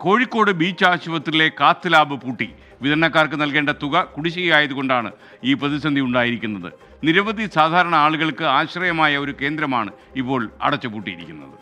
Kozhikode beach ആശുപത്രിയിലെ cath lab പൂട്ടി വിതരണക്കാർക്ക് നൽകേണ്ട തുക കുടിശ്ശികയായതുകൊണ്ടാണ് ഈ പ്രതിസന്ധി ഉണ്ടായിരിക്കുന്നത് നിരവധി സാധാരണ ആളുകൾക്ക് ആശ്രയമായ ഒരു കേന്ദ്രമാണ് ഇപ്പോൾ അടച്ചുപൂട്ടിയിരിക്കുന്നത്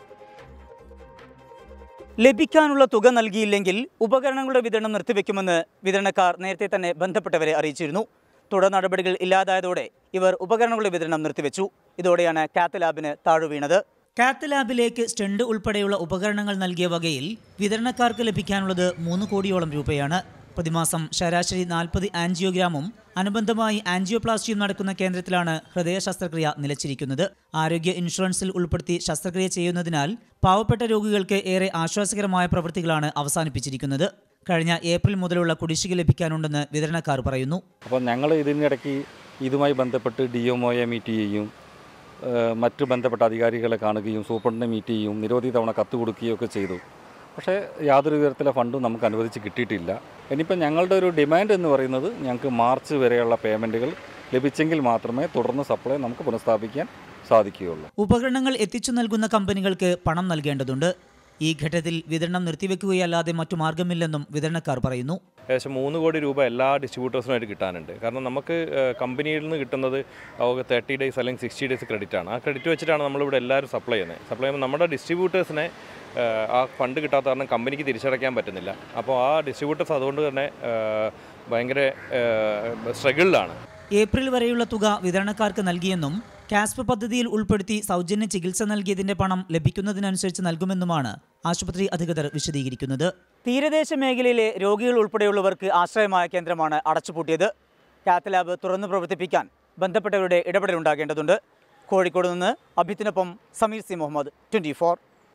ലഭിക്കാനുള്ള തുക നൽകിയില്ലെങ്കിൽ ഉപകരണങ്ങളുടെ വിതരണം നിർത്തിവെക്കുമെന്ന് വിതരണക്കാർ നേരത്തെ തന്നെ ബന്ധപ്പെട്ടവരെ അറിയിച്ചിരുന്നു തുടർ നടപടികൾ ഇല്ലാതായതോടെ ഇവർ ഉപകരണങ്ങളുടെ വിതരണം നിർത്തിവെച്ചു ഇതോടെയാണ് കാത്ത് ലാബിന് താഴുവീണത് കാത്ത് ലാബിലേക്ക് സ്റ്റണ്ട് ഉൾപ്പെടെയുള്ള ഉപകരണങ്ങൾ നൽകിയ വകയിൽ വിതരണക്കാർക്ക് ലഭിക്കാനുള്ളത് മൂന്ന് കോടിയോളം രൂപയാണ് പ്രതിമാസം ശരാശരി നാൽപ്പത് ആൻജിയോഗ്രാമും അനുബന്ധമായി ആൻജിയോപ്ലാസ്റ്റിയും നടക്കുന്ന കേന്ദ്രത്തിലാണ് ഹൃദയ ശസ്ത്രക്രിയ നിലച്ചിരിക്കുന്നത് ആരോഗ്യ ഇൻഷുറൻസിൽ ഉൾപ്പെടുത്തി ശസ്ത്രക്രിയ ചെയ്യുന്നതിനാൽ പാവപ്പെട്ട രോഗികൾക്ക് ഏറെ ആശ്വാസകരമായ പ്രവൃത്തികളാണ് അവസാനിപ്പിച്ചിരിക്കുന്നത് കഴിഞ്ഞ ഏപ്രിൽ മുതലുള്ള കുടിശ്ശിക ലഭിക്കാനുണ്ടെന്ന് വിതരണക്കാർ പറയുന്നു അപ്പോൾ ഞങ്ങൾ ഇതിനിടയ്ക്ക് ഇതുമായി ബന്ധപ്പെട്ട് ഡി എം ഒയെ മീറ്റ് ചെയ്യും ഏഹ് മറ്റ് ബന്ധപ്പെട്ട അധികാരികളെ കാണുകയും സൂപ്രണ്ടിനെ മീറ്റ് ചെയ്യും നിരവധി തവണ കത്ത് കൊടുക്കുകയും ഒക്കെ ചെയ്തു പക്ഷേ യാതൊരു വിധത്തിലെ ഫണ്ടും നമുക്ക് അനുവദിച്ച് കിട്ടിയിട്ടില്ല ഇനിയിപ്പോൾ ഞങ്ങളുടെ ഒരു ഡിമാൻഡ് എന്ന് പറയുന്നത് ഞങ്ങൾക്ക് മാർച്ച് വരെയുള്ള പേയ്മെൻറ്റുകൾ ലഭിച്ചെങ്കിൽ മാത്രമേ തുടർന്ന് സപ്ലൈ നമുക്ക് പുനഃസ്ഥാപിക്കാൻ സാധിക്കുകയുള്ളൂ ഉപകരണങ്ങൾ എത്തിച്ചു നൽകുന്ന കമ്പനികൾക്ക് പണം നൽകേണ്ടതുണ്ട് ഈ ഘട്ടത്തിൽ വിതരണം നിർത്തിവെക്കുകയല്ലാതെ മറ്റു മാർഗമില്ലെന്നും വിതരണക്കാർ പറയുന്നു ഏകദേശം മൂന്ന് കോടി രൂപ എല്ലാ ഡിസ്ട്രിബ്യൂട്ടേഴ്സിനുമായിട്ട് കിട്ടാനുണ്ട് കാരണം നമുക്ക് ഏഹ്, കമ്പനിയിൽ നിന്ന് കിട്ടുന്നത് തേർട്ടി ഡേയ്സ് അല്ലെങ്കിൽ സിക്സ്റ്റി ഡേയ്സ് ക്രെഡിറ്റ് ആണ് ആ ക്രെഡിറ്റ് വെച്ചിട്ടാണ് നമ്മളിവിടെ എല്ലാവരും സപ്ലൈ ചെയ്യുന്നത് സപ്ലൈ ചെയ്യുമ്പോൾ നമ്മുടെ ഡിസ്ട്രിബ്യൂട്ടേഴ്സിനെ ഏഹ്, ആ ഫണ്ട് കിട്ടാത്ത കാരണം കമ്പനിക്ക് തിരിച്ചടയ്ക്കാൻ പറ്റുന്നില്ല അപ്പോൾ ആ ഡിസ്ട്രിബ്യൂട്ടേഴ്സ് അതുകൊണ്ട് തന്നെ ഏഹ്, ഭയങ്കര സ്ട്രഗിളിലാണ് ഏപ്രിൽ വരെയുള്ള തുക വിതരണക്കാർക്ക് നൽകിയെന്നും കാസ്പ് പദ്ധതിയിൽ ഉൾപ്പെടുത്തി സൗജന്യ ചികിത്സ നൽകിയതിന്റെ പണം ലഭിക്കുന്നതിനനുസരിച്ച് നൽകുമെന്നുമാണ് ആശുപത്രി അധികൃതർ വിശദീകരിക്കുന്നത് തീരദേശ മേഖലയിലെ രോഗികൾ ഉൾപ്പെടെയുള്ളവർക്ക് ആശ്രയമായ കേന്ദ്രമാണ് അടച്ചുപൂട്ടിയത് കാത്ത് ലാബ് തുറന്നു പ്രവർത്തിപ്പിക്കാൻ ബന്ധപ്പെട്ടവരുടെ ഇടപെടലുണ്ടാകേണ്ടതുണ്ട് കോഴിക്കോട് നിന്ന് അഭിത്തിനൊപ്പം Sameer C Muhammad twenty four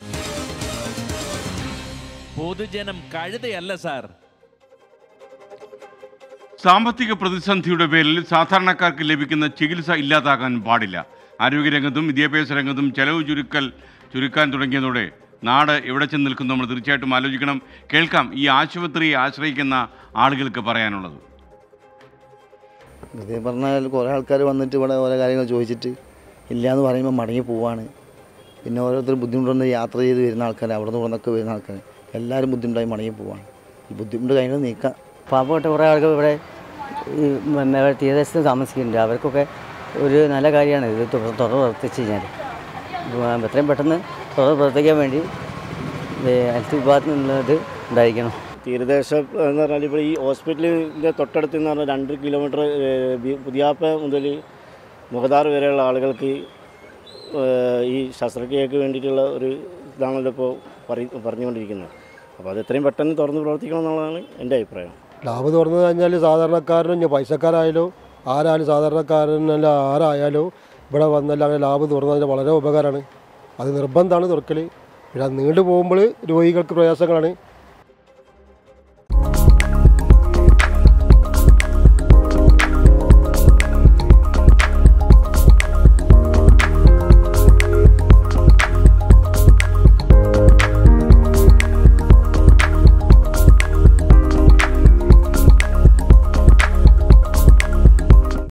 പൊതുജനം കഴുതയല്ല സാർ സാമ്പത്തിക പ്രതിസന്ധിയുടെ പേരിൽ സാധാരണക്കാർക്ക് ലഭിക്കുന്ന ചികിത്സ ഇല്ലാതാകാൻ പാടില്ല ആരോഗ്യരംഗത്തും വിദ്യാഭ്യാസ രംഗത്തും ചെലവ് ചുരുക്കൽ ചുരുക്കാൻ തുടങ്ങിയതോടെ നാട് എവിടെ ചെന്ന് നിൽക്കുന്നു നമ്മൾ തീർച്ചയായിട്ടും ആലോചിക്കണം കേൾക്കാം ഈ ആശുപത്രിയെ ആശ്രയിക്കുന്ന ആളുകൾക്ക് പറയാനുള്ളത് ഇത് പറഞ്ഞാൽ കുറേ ആൾക്കാർ വന്നിട്ട് ഇവിടെ ഓരോ കാര്യങ്ങൾ ചോദിച്ചിട്ട് ഇല്ല എന്ന് പറയുമ്പോൾ മടങ്ങി പോവാണ് പിന്നെ ഓരോരുത്തർ ബുദ്ധിമുട്ടുകൊണ്ട് യാത്ര ചെയ്ത് വരുന്ന ആൾക്കാർ അവിടെ നിന്ന് ഇവിടെ നിന്നൊക്കെ വരുന്ന ആൾക്കാർ എല്ലാവരും ബുദ്ധിമുട്ടായി മടങ്ങി പോവാണ് ഈ ബുദ്ധിമുട്ട് കഴിഞ്ഞാൽ നീക്കാം പാവപ്പെട്ട കുറേ ആളുകൾ ഇവിടെ ഈ പിന്നെ തീരദേശത്ത് താമസിക്കുന്നുണ്ട് അവർക്കൊക്കെ ഒരു നല്ല കാര്യമാണ് ഇത് തുറ തുറന്ന് പ്രവർത്തിച്ച് കഴിഞ്ഞാൽ ഉം, എത്രയും പെട്ടെന്ന് തുറന്ന് പ്രവർത്തിക്കാൻ വേണ്ടി ഹെൽത്ത് വിഭാഗത്തിൽ നിന്നുള്ളത് ഉണ്ടായിരിക്കണം തീരദേശം എന്ന് പറഞ്ഞാൽ ഇപ്പോൾ ഈ ഹോസ്പിറ്റലിൻ്റെ തൊട്ടടുത്ത് എന്ന് പറഞ്ഞാൽ രണ്ട് കിലോമീറ്റർ ഏഹ്, ബി- പുതിയാപ്പ മുതൽ മുഖദാർ വരെയുള്ള ആളുകൾക്ക് ഏഹ്, ഈ ശസ്ത്രക്രിയക്ക് വേണ്ടിയിട്ടുള്ള ഒരു ഇതാണല്ലോ ഇപ്പോൾ പറയ പറഞ്ഞുകൊണ്ടിരിക്കുന്നത് അപ്പോൾ അത് എത്രയും പെട്ടെന്ന് തുറന്ന് പ്രവർത്തിക്കണം എന്നുള്ളതാണ് എൻ്റെ അഭിപ്രായം ലാബ് തുറന്നു കഴിഞ്ഞാൽ സാധാരണക്കാരനും ഇനി പൈസക്കാരായാലും ആരായാലും സാധാരണക്കാരനല്ല ആരായാലും ഇവിടെ വന്നല്ല അങ്ങനെ ലാബ് തുറന്നതിന് വളരെ ഉപകാരമാണ് അത് നിർബന്ധമാണ് തുറക്കൽ പിന്നെ അത് നീണ്ടു പോകുമ്പോൾ രോഗികൾക്ക് പ്രയാസങ്ങളാണ്